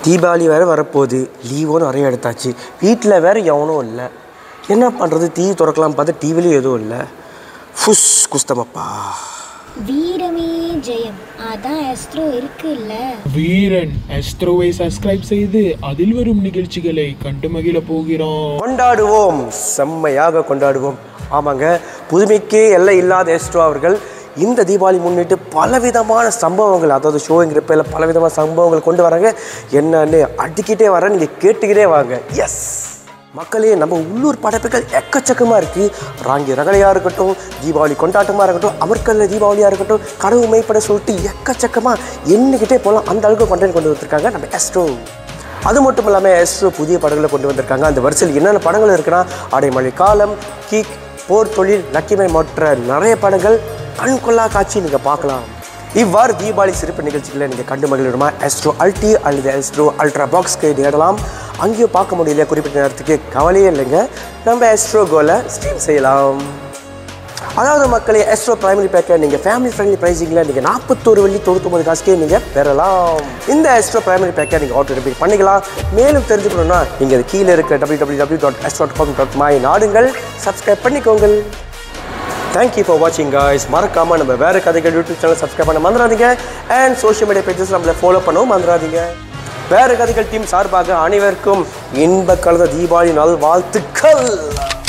தீபாவளி வேறு வரப்போகுது லீவும் நிறைய எடுத்தாச்சு வீட்டில் வேறு எவனும் இல்லை என்ன பண்ணுறது டிவி திறக்கலாம் பார்த்தா டிவிலையும் எதுவும் இல்லை ஃபுஸ் குஸ்தமப்பா வீரமே ஜெயம் அதான் எஸ்ட்ரோ இருக்குல்ல வீரன் எஸ்ட்ரோவை சப்ஸ்கிரைப் செய்து அதில் வரும் நிகழ்ச்சிகளை கண்டு மகிழ போகிறோம் கொண்டாடுவோம் செம்மையாக கொண்டாடுவோம் ஆமாங்க புதுமைக்கே எல்லை இல்லாத எஸ்ட்ரோ அவர்கள் இந்த தீபாவளி முன்னிட்டு பலவிதமான சம்பவங்கள் அதாவது ஷோங்கிற பேரில் பலவிதமான சம்பவங்கள் கொண்டு வராங்க என்னன்னு அடிக்கிட்டே வர நீங்கள் கேட்டுக்கிட்டே வாங்க எஸ் மக்களே நம்ம உள்ளூர் படைப்புகள் எக்கச்சக்கமாக இருக்குது ராங்கி ரகலையாக இருக்கட்டும் தீபாவளி கொண்டாட்டமாக இருக்கட்டும் அமர்க்கல்ல தீபாவளியாக இருக்கட்டும் கடவு மெய்ப்பட சொல்லிட்டு எக்கச்சக்கமாக எண்ணிக்கிட்டே போகலாம் அந்த அளவுக்கு கொண்டென்ட் கொண்டு வந்திருக்காங்க நம்ம எஸ்ட்ரோ அது மட்டும் இல்லாமல் எஸ்ட்ரோ புதிய படங்களை கொண்டு வந்திருக்காங்க அந்த வரிசையில் என்னென்ன படங்கள் இருக்குன்னா அடைமழை காலம் கீக் போர் தொழில் லக்கிமை மற்ற நிறைய படங்கள் கண்கொள்ளா காட்சி நீங்கள் பார்க்கலாம் இவ்வாறு தீபாவளி சிறப்பு நிகழ்ச்சிகளை நீங்கள் கண்டு மகிழணுமா எஸ்ட்ரோ அல்டி அல்லது எஸ்ட்ரோ அல்ட்ரா பாக்ஸ்க்கு தேடலாம் அங்கேயும் பார்க்க முடியல குறிப்பிட்ட நேரத்துக்கு கவலையே இல்லைங்க நம்ம எஸ்ட்ரோ கோலை ஸ்ட்ரீம் செய்யலாம் அதாவது மக்களே எஸ்ட்ரோ பிரைமரி பேக்கை நீங்கள் ஃபேமிலி ஃப்ரெண்ட்லி ப்ரைஸிங்கில் நீங்கள் நாற்பத்தோரு வெள்ளி தொண்ணூத்தொம்பது காசுக்கே நீங்கள் பெறலாம் இந்த எஸ்ட்ரோ பிரைமரி பேக்கை நீங்கள் ஆர்டர் ரிப்பீட் பண்ணிக்கலாம் மேலும் தெரிஞ்சுக்கணும்னா நீங்கள் அது கீழே இருக்கிற W W W dot S dot com dot my நாடுங்கள் சப்ஸ்கிரைப் பண்ணிக்கோங்கள் தேங்க்யூ ஃபார் வாட்சிங் காய்ஸ் மறக்காமல் நம்ம வேறு கதைகள் யூடியூப் சேனல் சப்ஸ்கிரைப் பண்ண மறந்துடாதீங்க அண்ட் சோஷியல் மீடியா பேஜஸ் நம்மளை ஃபாலோ பண்ணவும் மறந்துடாதீங்க வேறு கதைகள் டீம் சார்பாக அனைவருக்கும் இன்ப கலந்த தீபாவளி நல் வாழ்த்துக்கள்